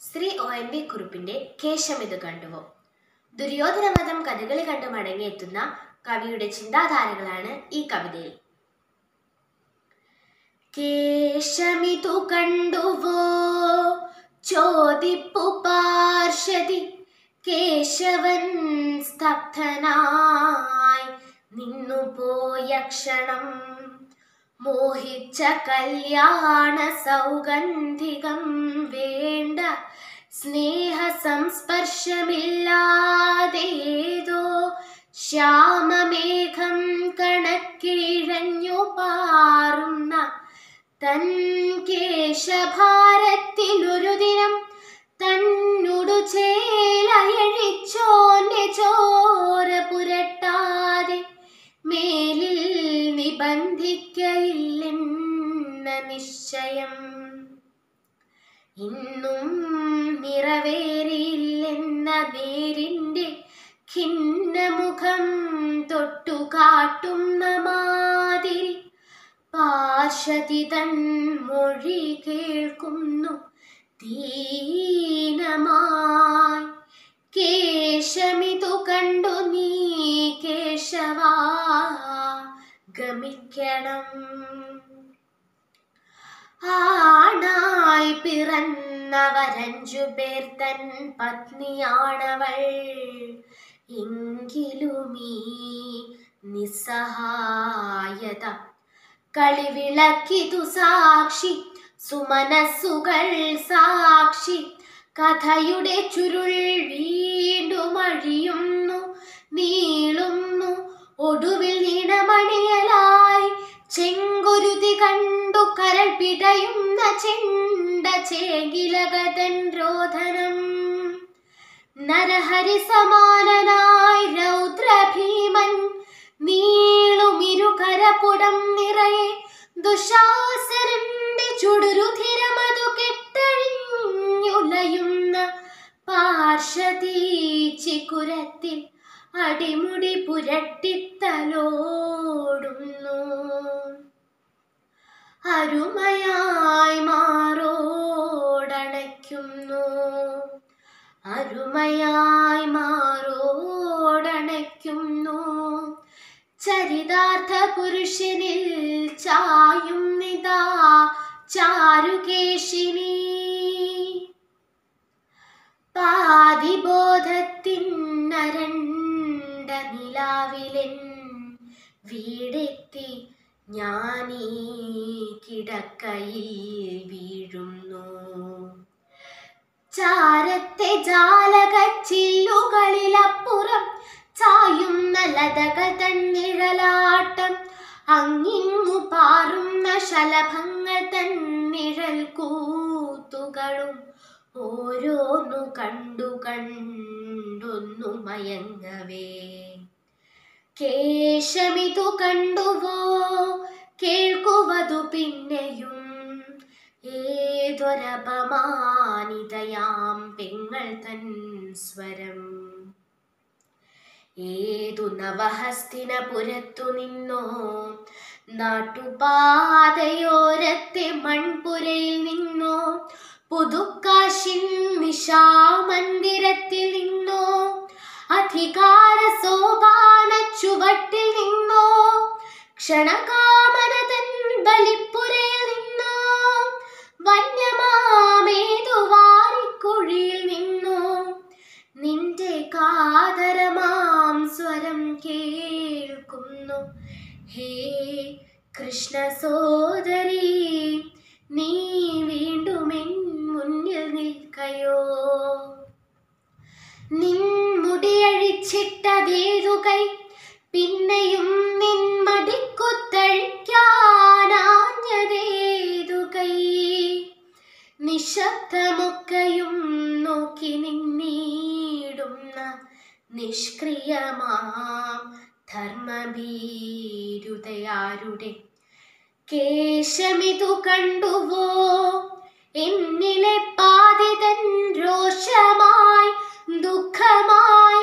Shri O N V കുറുപ്പിന്റെ കേശമിത് കണ്ടുവോ ദുര്യോധനവധം കഥകളി കണ്ടു മടങ്ങിയെത്തുന്ന കവിയുടെ ചിന്താധാരകളാണ് ഈ കവിതയിൽ കേശമിതു കണ്ടുവോ ചോദിപ്പു പാർഷതി കേശവൻ സ്തബ്ധനായി നിന്നു പോയ ക്ഷണം മോഹിച്ച കല്യാണ സൗഗന്ധികം വേണ്ട സ്നേഹ സംസ്പർശമില്ലാതേതോ ശ്യാമമേഘം കണക്കിഴഞ്ഞു പാറുന്ന തൻ കേശഭാരത്തിലൊരു ദിനം തന്നുടു ചേലയഴിച്ചോന്റെ ചോര പുരട്ടാതെ മേലിൽ നിബന്ധിക്കയില്ലെന്ന നിശ്ചയം ഇന്നും നിറവേറിയില്ലെന്ന നേരിൻ്റെ ഖിന്നമുഖം തൊട്ടു കാട്ടുന്ന മാതിരി പാർഷതി തൻ മൊഴി കേൾക്കുന്നു ദീനമായി കേശമിതു കണ്ടു നീ കേശവാ ഗമിക്കണം ആണായി പിറന്നവരഞ്ചു പേർ തൻ പത്നിയാണവൾ എങ്കിലുമീ നിസ്സഹായത കളിവിളക്കിതു സാക്ഷി സുമനസ്സുകൾ സാക്ഷി കഥയുടെ ചുരുൾ വീണ്ടും അഴിയുന്നു നീളുന്നു ഒടുവിൽ നീണമണിയലായി ചെങ്കുരുതി കണ്ടു കരൾ പിടയുന്ന ചെണ്ട ചേകിലകതൻ രോധനം നരഹരി സമാനനായി രൗദ്രഭീമൻ നീളുമിരുകരപുടം നിറയെ ദുശാസനന്റെ ചുടുരുധിരമതു കെട്ടഴിഞ്ഞുലയുന്ന പാർഷതീ ചിക്കുരത്തിൽ അടിമുടി പുരട്ടിത്തലോടുന്നു അരുമയായി മാറോടണയ്ക്കുന്നു അരുമയായി മാറോടണയ്ക്കുന്നു ചരിതാർത്ഥ പുരുഷനിൽ ചായും നിതാ ചാരുകേശിനി പാതിബോധത്തിനരണ്ട നിലാവിലൻ വീടെത്തി ഞാനീ കിടക്കയിൽ വീഴുന്നു ചാരത്തെ ജാലക ചില്ലുകളിലപ്പുറം ചായുന്ന ലതകൾ തന്നിഴലാട്ടം അങ്ങിങ്ങു പാറുന്ന ശലഭങ്ങൾ തന്നിഴൽ കൂത്തുകളും ഓരോന്നു കണ്ടു കണ്ടൊന്നു മയങ്ങവേ കേശമിതു കണ്ടുവോ കേൾക്കുവതു പിന്നെയും ഏതൊരപമാനിതയാം പെങ്ങൾ തൻ സ്വരം ഏതു നവഹസ്തിനപുരത്തു നിന്നോ നാട്ടുപാതയോരത്തെ മൺപുരയിൽ നിന്നോ പുതുക്കാശിൻ നിശാമന്ദിരത്തിൽ നിന്നോ അധികാര സോപാന ചുവട്ടിൽ നിന്നോ ക്ഷണകാമന തൻ ബലിപ്പുരയിൽ നിന്നോ വന്യമാമേതു വാരിക്കുഴിയിൽ നിന്നോ നിന്റെ കാതരമാം സ്വരം കേൾക്കുന്നു ഹേ കൃഷ്ണ സോദരി നീ വീണ്ടും എൻ മുന്നിൽ നിൽക്കയോ നിൻ മുടിയഴിച്ചിട്ടതേതു കൈ പിന്നെയും നിൻ മടിക്കുത്തഴിക്കാനാഞ്ഞതേതു കൈ നിശബ്ദമൊക്കെയും നോക്കി നിന്നീടുന്ന നിഷ്ക്രിയമാം ധർമ്മഭീരുതയാരുടെ കേശമിതു കണ്ടുവോ എന്നിലെ പാതിതൻ രോഷമായി ദുഃഖമായി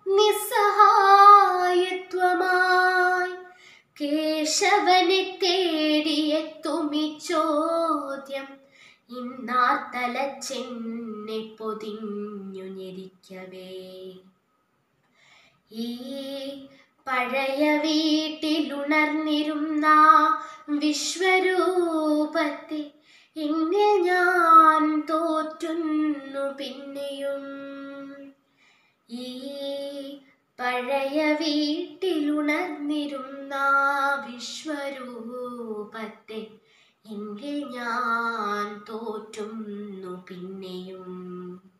നിസ്സഹായത്വമായി കേശവനെ തേടിയെത്തുമി ചോദ്യം ഇന്നാർത്തലച്ചെന്നെ പൊതിഞ്ഞു ഞെരിക്കവേ ഈ പഴയ വീട്ടിലുണർന്നിരുന്ന വിശ്വരൂപത്തെ എന്നിൽ ഞാൻ തോറ്റുന്നു പിന്നെയും ഈ പഴയ വീട്ടിലുണർന്നിരുന്ന വിശ്വരൂപത്തെ എങ്കിൽ ഞാൻ തോറ്റുന്നു പിന്നെയും